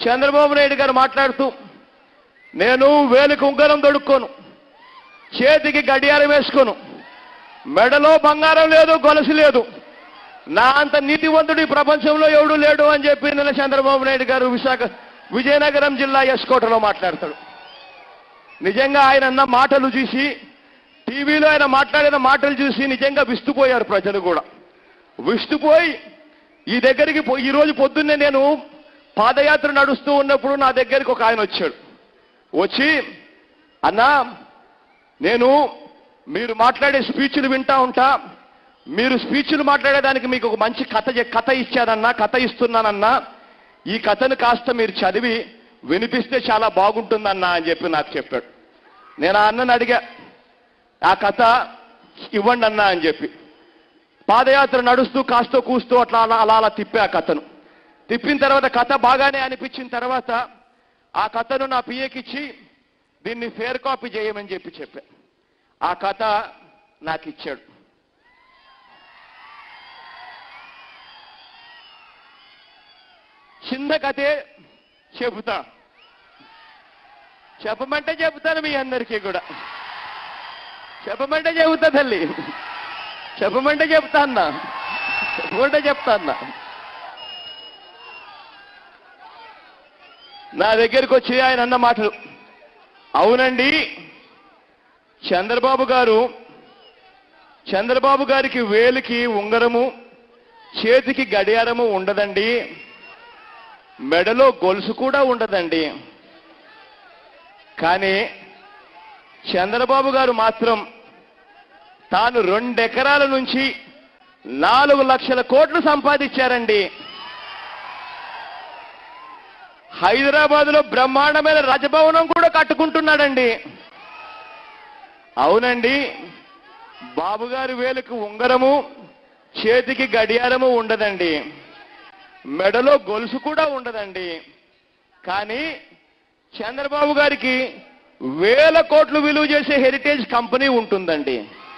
చంద్రబాబు నాయుడు గారు మాట్లాడుతూ నేను వేలికి ఉంగరం దొడుక్కోను చేతికి గడియారం వేసుకోను మెడలో బంగారం లేదు గొలుసు లేదు నా అంత నీతివంతుడు ఈ ప్రపంచంలో ఎవడు లేడు అని చెప్పి నిన్న చంద్రబాబు నాయుడు గారు విశాఖ విజయనగరం జిల్లా ఎస్కోటలో మాట్లాడతాడు నిజంగా ఆయన అన్న మాటలు చూసి టీవీలో ఆయన మాట్లాడిన మాటలు చూసి నిజంగా విస్తుపోయారు ప్రజలు కూడా విస్తుపోయి ఈ దగ్గరికి పో- ఈ రోజు పొద్దున్నే నేను పాదయాత్ర నడుస్తూ ఉన్నప్పుడు నా దగ్గరికి ఒక ఆయన వచ్చాడు వచ్చి అన్నా నేను మీరు మాట్లాడే స్పీచ్లు వింటా ఉంటా మీరు స్పీచ్లు మాట్లాడేదానికి మీకు ఒక మంచి కథ చె- కథ ఇచ్చానన్నా కథ ఇస్తున్నానన్నా ఈ కథను కాస్త మీరు చదివి వినిపిస్తే చాలా బాగుంటుందన్నా అని చెప్పి నాకు చెప్పాడు నేను ఆ అన్నని అడిగా ఆ కథ ఇవ్వండి అన్నా అని చెప్పి పాదయాత్ర నడుస్తూ కాస్తో కూస్తూ అట్లా అలా అలా అలా తిప్పే ఆ కథను తిప్పిన తర్వాత కథ బాగానే అనిపించిన తర్వాత ఆ కథను నా పిఏకిచ్చి దీన్ని ఫేర్ కాపీ చేయమని చెప్పి చెప్పా ఆ కథ నాకు ఇచ్చాడు చిన్న కథే చెబుతా చెప్పమంటే చెబుతాను మీ అందరికీ కూడా చెప్పమంటే చెబుతా తల్లి చెప్పమంటే చెప్తా అన్నా చెప్పమంటే చెప్తా అన్నా నా దగ్గరికి వచ్చి ఆయన అన్న మాటలు అవునండి చంద్రబాబు గారు చంద్రబాబు గారికి వేలికి ఉంగరము చేతికి గడియారము ఉండదండి మెడలో గొలుసు కూడా ఉండదండి కానీ చంద్రబాబు గారు మాత్రం తాను రెండెకరాల నుంచి నాలుగు లక్షల కోట్లు సంపాదించారండి హైదరాబాద్ లో బ్రహ్మాండమైన రాజభవనం కూడా కట్టుకుంటున్నాడండి అవునండి బాబు గారి వేలుకు ఉంగరము చేతికి గడియారము ఉండదండి మెడలో గొలుసు కూడా ఉండదండి కానీ చంద్రబాబు గారికి వేల కోట్లు విలువ చేసే హెరిటేజ్ కంపెనీ ఉంటుందండి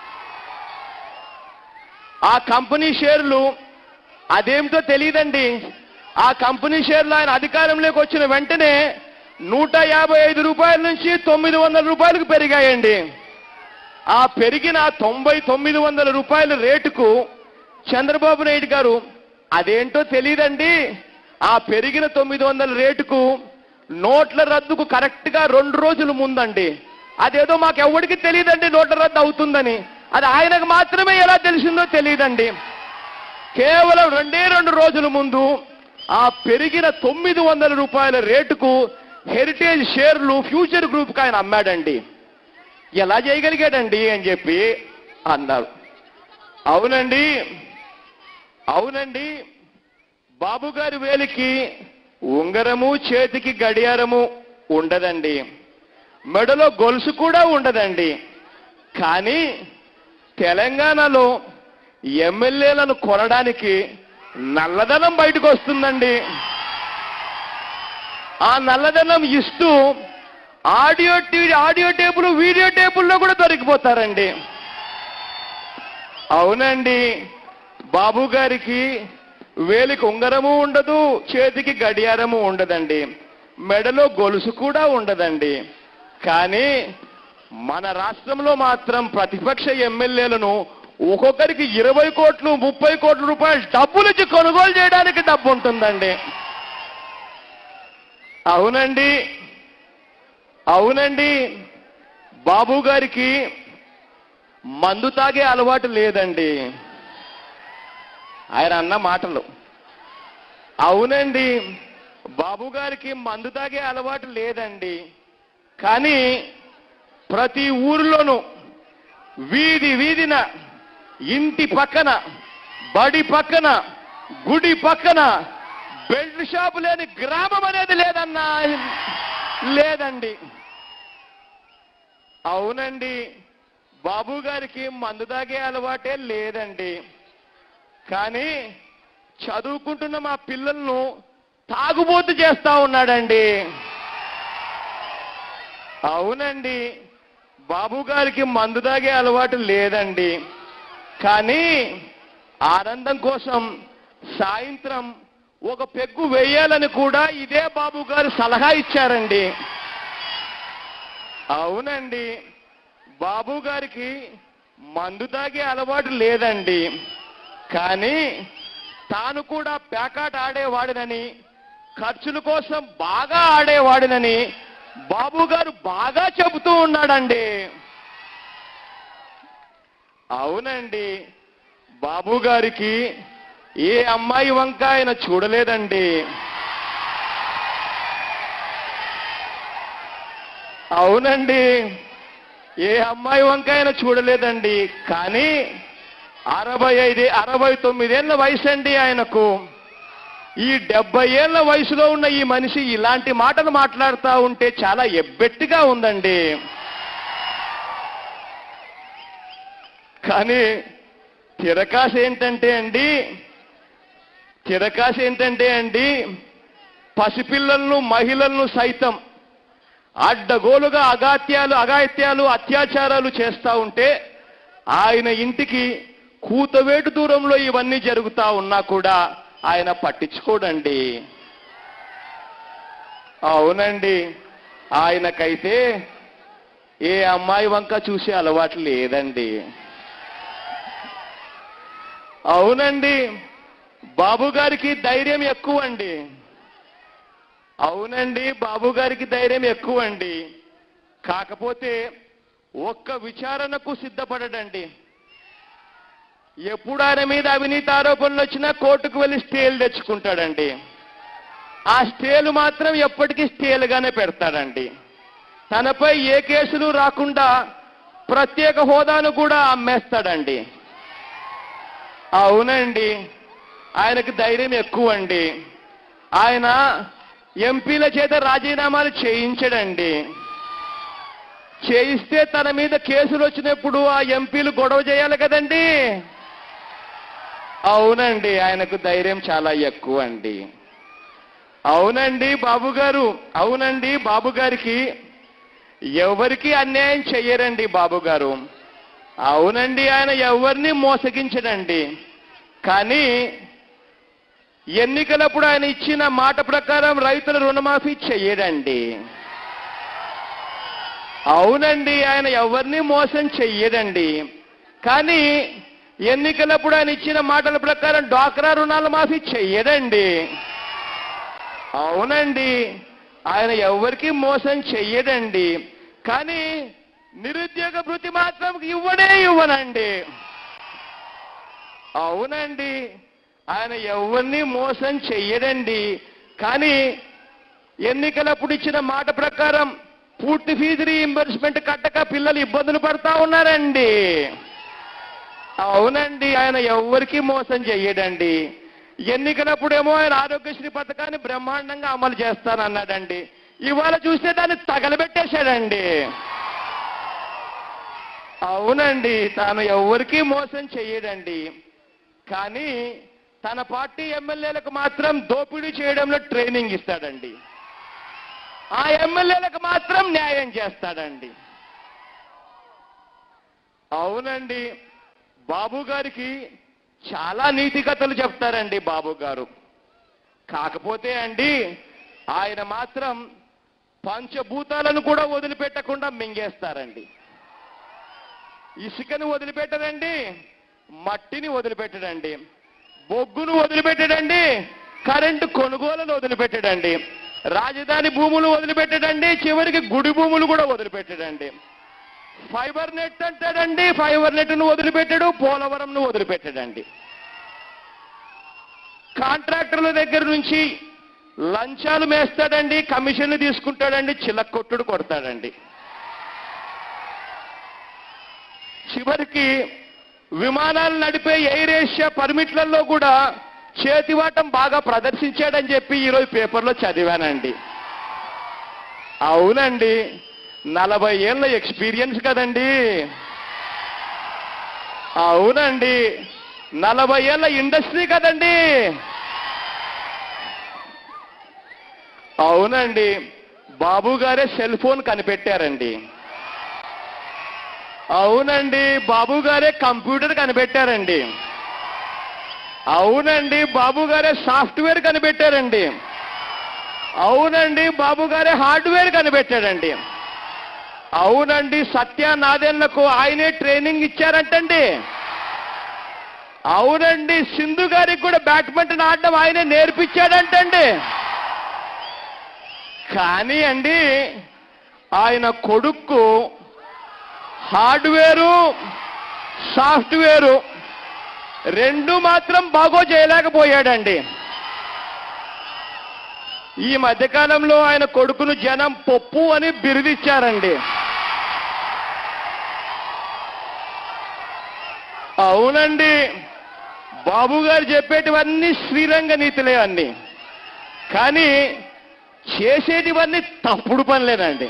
ఆ కంపెనీ షేర్లు అదేమిటో తెలియదండి ఆ కంపెనీ షేర్లు ఆయన అధికారంలోకి వచ్చిన వెంటనే నూట యాభై ఐదు రూపాయల నుంచి తొమ్మిది వందల రూపాయలకు పెరిగాయండి ఆ పెరిగిన తొంభై తొమ్మిది వందల రూపాయల రేటుకు చంద్రబాబు నాయుడు గారు అదేంటో తెలియదండి ఆ పెరిగిన తొమ్మిది వందల రేటుకు నోట్ల రద్దుకు కరెక్ట్ గా రెండు రోజుల ముందండి అదేదో మాకు ఎవరికి తెలియదండి నోట్ల రద్దు అవుతుందని అది ఆయనకు మాత్రమే ఎలా తెలిసిందో తెలియదండి కేవలం రెండే రెండు రోజుల ముందు ఆ పెరిగిన తొమ్మిది వందల రూపాయల రేటుకు హెరిటేజ్ షేర్లు ఫ్యూచర్ గ్రూప్ కి ఆయన అమ్మాడండి ఎలా చేయగలిగాడండి అని చెప్పి అన్నారు అవునండి అవునండి బాబు గారి వేలికి ఉంగరము చేతికి గడియారము ఉండదండి మెడలో గొలుసు కూడా ఉండదండి కానీ తెలంగాణలో ఎమ్మెల్యేలను కొనడానికి నల్లధనం బయటకు వస్తుందండి ఆ నల్లధనం ఇస్తూ ఆడియో టీవీ ఆడియో టేపులు వీడియో టేపుల్లో కూడా దొరికిపోతారండి అవునండి బాబు గారికి వేలికి ఉంగరము ఉండదు చేతికి గడియారము ఉండదండి మెడలో గొలుసు కూడా ఉండదండి కానీ మన రాష్ట్రంలో మాత్రం ప్రతిపక్ష ఎమ్మెల్యేలను ఒక్కొక్కరికి ఇరవై కోట్లు ముప్పై కోట్ల రూపాయలు డబ్బులిచ్చి కొనుగోలు చేయడానికి డబ్బు ఉంటుందండి అవునండి అవునండి బాబు గారికి మందు తాగే అలవాటు లేదండి ఆయన అన్న మాటలు అవునండి బాబు గారికి మందు తాగే అలవాటు లేదండి కానీ ప్రతి ఊరిలోనూ వీధి వీధిన ఇంటి పక్కన బడి పక్కన గుడి పక్కన బెల్ట్ షాపు లేని గ్రామం అనేది లేదన్నా లేదండి అవునండి బాబు గారికి మందు తాగే అలవాటే లేదండి కానీ చదువుకుంటున్న మా పిల్లలను తాగుబోతు చేస్తా ఉన్నాడండి అవునండి బాబు గారికి మందు తాగే అలవాటు లేదండి కానీ ఆనందం కోసం సాయంత్రం ఒక పెగ్గు వేయాలని కూడా ఇదే బాబు గారు సలహా ఇచ్చారండి అవునండి బాబు గారికి మందు తాగే అలవాటు లేదండి కానీ తాను కూడా పేకాట ఆడేవాడినని ఖర్చుల కోసం బాగా ఆడేవాడినని బాబు గారు బాగా చెబుతూ ఉన్నాడండి అవునండి బాబు గారికి ఏ అమ్మాయి వంక ఆయన చూడలేదండి అవునండి ఏ అమ్మాయి వంక ఆయన చూడలేదండి కానీ అరవై ఐదు అరవై తొమ్మిదేళ్ల వయసు అండి ఆయనకు ఈ డెబ్బై ఏళ్ల వయసులో ఉన్న ఈ మనిషి ఇలాంటి మాటలు మాట్లాడుతూ ఉంటే చాలా ఎబ్బెట్టిగా ఉందండి కానీ తిరకాశ ఏంటంటే అండి తిరకాశ ఏంటంటే అండి పసిపిల్లలను మహిళలను సైతం అడ్డగోలుగా అగాత్యాలు అగాత్యాలు అత్యాచారాలు చేస్తా ఉంటే ఆయన ఇంటికి కూతవేటు దూరంలో ఇవన్నీ జరుగుతా ఉన్నా కూడా ఆయన పట్టించుకోడండి అవునండి ఆయనకైతే ఏ అమ్మాయి వంక చూసే అలవాటు లేదండి అవునండి బాబు గారికి ధైర్యం ఎక్కువ అండి అవునండి బాబు గారికి ధైర్యం ఎక్కువ అండి కాకపోతే ఒక్క విచారణకు సిద్ధపడడండి ఎప్పుడు ఆయన మీద అవినీతి ఆరోపణలు వచ్చినా కోర్టుకు వెళ్ళి స్టేలు తెచ్చుకుంటాడండి ఆ స్టేలు మాత్రం ఎప్పటికీ స్టేలుగానే పెడతాడండి తనపై ఏ కేసులు రాకుండా ప్రత్యేక హోదాను కూడా అమ్మేస్తాడండి అవునండి ఆయనకు ధైర్యం ఎక్కువ అండి ఆయన ఎంపీల చేత రాజీనామాలు చేయించడండి చేయిస్తే తన మీద కేసులు వచ్చినప్పుడు ఆ ఎంపీలు గొడవ చేయాలి కదండి అవునండి ఆయనకు ధైర్యం చాలా ఎక్కువ అండి అవునండి బాబు గారు అవునండి బాబు గారికి ఎవరికి అన్యాయం చెయ్యరండి బాబు గారు అవునండి ఆయన ఎవరిని మోసగించడండి కానీ ఎన్నికలప్పుడు ఆయన ఇచ్చిన మాట ప్రకారం రైతుల రుణమాఫీ చెయ్యడండి అవునండి ఆయన ఎవరిని మోసం చెయ్యడండి కానీ ఎన్నికలప్పుడు ఆయన ఇచ్చిన మాటల ప్రకారం డ్వాక్రా రుణాల మాఫీ చెయ్యడండి అవునండి ఆయన ఎవరికి మోసం చెయ్యడండి కానీ నిరుద్యోగ భృతి మాత్రం ఇవ్వడే ఇవ్వనండి అవునండి ఆయన ఎవరిని మోసం చెయ్యడండి కానీ ఎన్నికలప్పుడు ఇచ్చిన మాట ప్రకారం పూర్తి ఫీజు రీఇంబర్స్మెంట్ కట్టక పిల్లలు ఇబ్బందులు పడతా ఉన్నారండి అవునండి ఆయన ఎవ్వరికి మోసం చెయ్యడండి ఎన్నికలప్పుడేమో ఆయన ఆరోగ్యశ్రీ పథకాన్ని బ్రహ్మాండంగా అమలు చేస్తానన్నాడండి ఇవాళ చూస్తే దాన్ని తగలబెట్టేశాడండి అవునండి తాను ఎవ్వరికీ మోసం చెయ్యడండి కానీ తన పార్టీ ఎమ్మెల్యేలకు మాత్రం దోపిడీ చేయడంలో ట్రైనింగ్ ఇస్తాడండి ఆ ఎమ్మెల్యేలకు మాత్రం న్యాయం చేస్తాడండి అవునండి బాబు గారికి చాలా నీతి కథలు చెప్తారండి బాబు గారు కాకపోతే అండి ఆయన మాత్రం పంచభూతాలను కూడా వదిలిపెట్టకుండా మింగేస్తారండి ఇసుకను వదిలిపెట్టడండి మట్టిని వదిలిపెట్టడండి బొగ్గును వదిలిపెట్టడండి కరెంటు కొనుగోలను వదిలిపెట్టడండి రాజధాని భూములు వదిలిపెట్టడండి చివరికి గుడి భూములు కూడా వదిలిపెట్టడండి ఫైబర్ నెట్ అంటాడండి ఫైబర్ నెట్ను వదిలిపెట్టాడు పోలవరంను వదిలిపెట్టాడండి కాంట్రాక్టర్ల దగ్గర నుంచి లంచాలు మేస్తాడండి కమిషన్లు తీసుకుంటాడండి చిలక్కొట్టుడు కొడతాడండి చివరికి విమానాలు నడిపే ఎయిర్ ఏషియా పర్మిట్లలో కూడా చేతివాటం బాగా ప్రదర్శించాడని చెప్పి ఈరోజు పేపర్లో చదివానండి అవునండి నలభై ఏళ్ళ ఎక్స్పీరియన్స్ కదండి అవునండి నలభై ఏళ్ళ ఇండస్ట్రీ కదండి అవునండి బాబు గారే సెల్ ఫోన్ కనిపెట్టారండి అవునండి బాబు గారే కంప్యూటర్ కనిపెట్టారండి అవునండి బాబు గారే సాఫ్ట్వేర్ కనిపెట్టారండి అవునండి బాబు గారే హార్డ్వేర్ కనిపెట్టాడండి అవునండి సత్య నాదెళ్లకు ఆయనే ట్రైనింగ్ ఇచ్చారంటండి అవునండి సింధు గారికి కూడా బ్యాడ్మింటన్ ఆడడం ఆయనే నేర్పించాడంటండి కానీ అండి ఆయన కొడుక్కు హార్డ్వేరు సాఫ్ట్వేరు రెండు మాత్రం బాగో చేయలేకపోయాడండి ఈ మధ్యకాలంలో ఆయన కొడుకును జనం పప్పు అని బిరుదిచ్చారండి అవునండి బాబు గారు చెప్పేటివన్నీ శ్రీరంగ నీతులే అన్ని కానీ చేసేటివన్నీ తప్పుడు పనులేనండి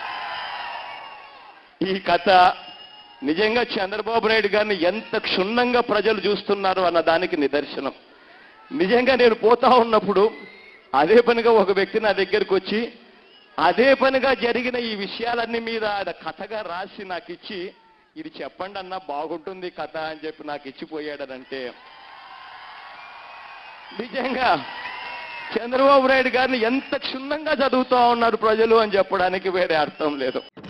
ఈ కథ నిజంగా చంద్రబాబు నాయుడు గారిని ఎంత క్షుణ్ణంగా ప్రజలు చూస్తున్నారు అన్న దానికి నిదర్శనం నిజంగా నేను పోతా ఉన్నప్పుడు అదే పనిగా ఒక వ్యక్తి నా దగ్గరికి వచ్చి అదే పనిగా జరిగిన ఈ విషయాలన్నీ మీద ఆయన కథగా రాసి నాకు ఇచ్చి ఇది చెప్పండి అన్న బాగుంటుంది కథ అని చెప్పి నాకు ఇచ్చిపోయాడనంటే నిజంగా చంద్రబాబు నాయుడు గారిని ఎంత క్షుణ్ణంగా చదువుతా ఉన్నారు ప్రజలు అని చెప్పడానికి వేరే అర్థం లేదు